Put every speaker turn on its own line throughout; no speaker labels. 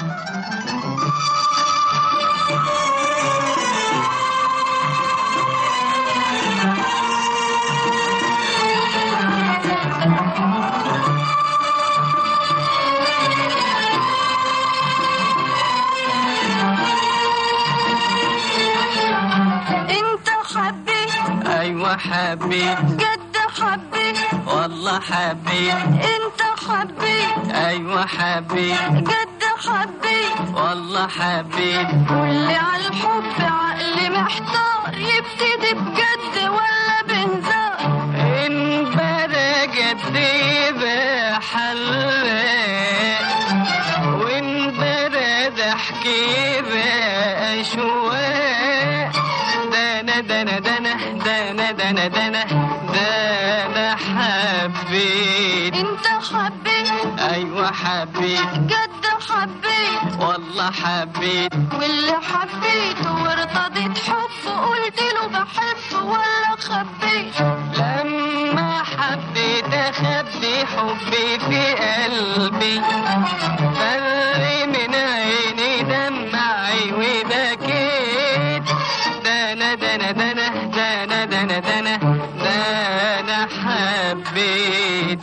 انت حبيت
ايوه حبيت
جد حبيت
والله حبيت
انت حبيت
ايوه حبيت
جد حبيت
والله حبيت
قولي على الحب عقلي محتار يبتدي بجد ولا بهزار
ان بدا جدي بحلق وان بدا ضحكي باشواق دانا دانا دانا دانا دانا دانا دانا حبيت
انت حبيت
ايوه حبيت
جد حبيت
والله حبيت
واللي حبيته وارتضيت حب قلت له بحب ولا خبيت
لما حبيت اخبي حبي في قلبي فري من عيني دمعي وبكيت دانا دانا دانا دانا دانا دانا دانا حبيت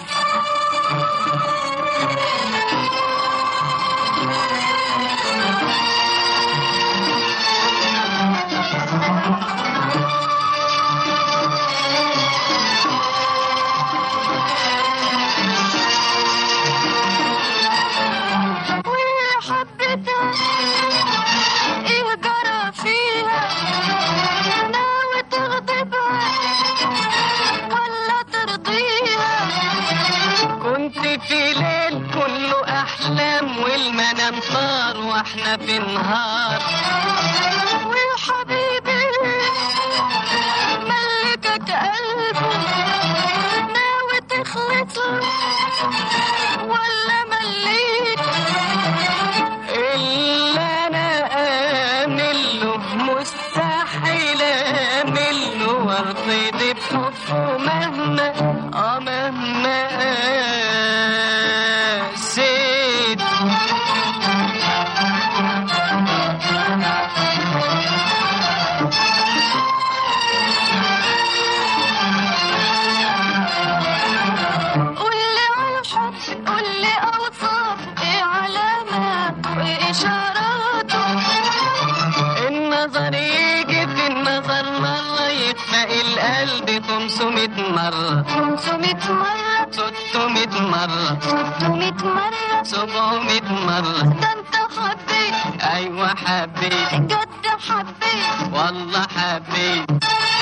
واللي حبيتها ايه جرى فيها ناوي تغضبها ولا ترضيها
كنت في ليل كله احلام والمنام طار واحنا في نهار
وحبيبي ملكك قلبي ناوي تخلص ولا مليت
اللي انا امل له مستحيل امل له وارتضي بحبه مهما اه مهما قسيت
قولي على الحب قولي اوصاف ايه علاماته وايه اشاراته
النظر يجي في النظر مرة يخفق القلب 500 مرة
500 مرة
600 مرة
600 مرة
700 مرة
ده انت حبيت
ايوه حبيت
جد حبيت
والله حبيت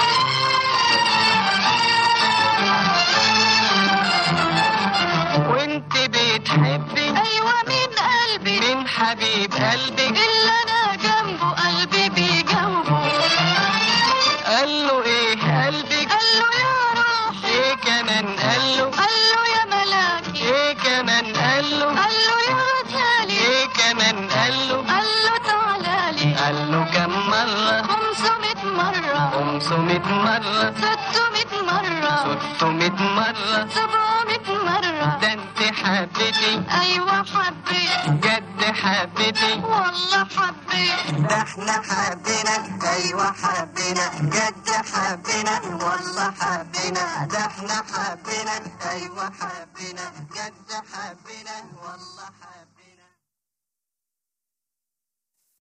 وانت بتحبي
ايوه من قلبي
من حبيب قلبك
اللي انا جنبه قلبي بجنبه
قال له ايه قلبك
قال له يا روحي
ايه كمان قال له
قال له يا ملاكي
ايه كمان قال له
قال له يا غزالي
ايه كمان قال له
قال له تعالى لي
قال له كم مرة
500 مرة
500 مرة
600 مرة
600 مرة
700 مرة
ده انت حبيتي
ايوه حبيت
جد حبيتي
والله حبيت
ده احنا حبينا ايوه حبينا جد حبينا والله حبينا ده احنا حبينا ايوه حبينا جد حبينا والله حبينا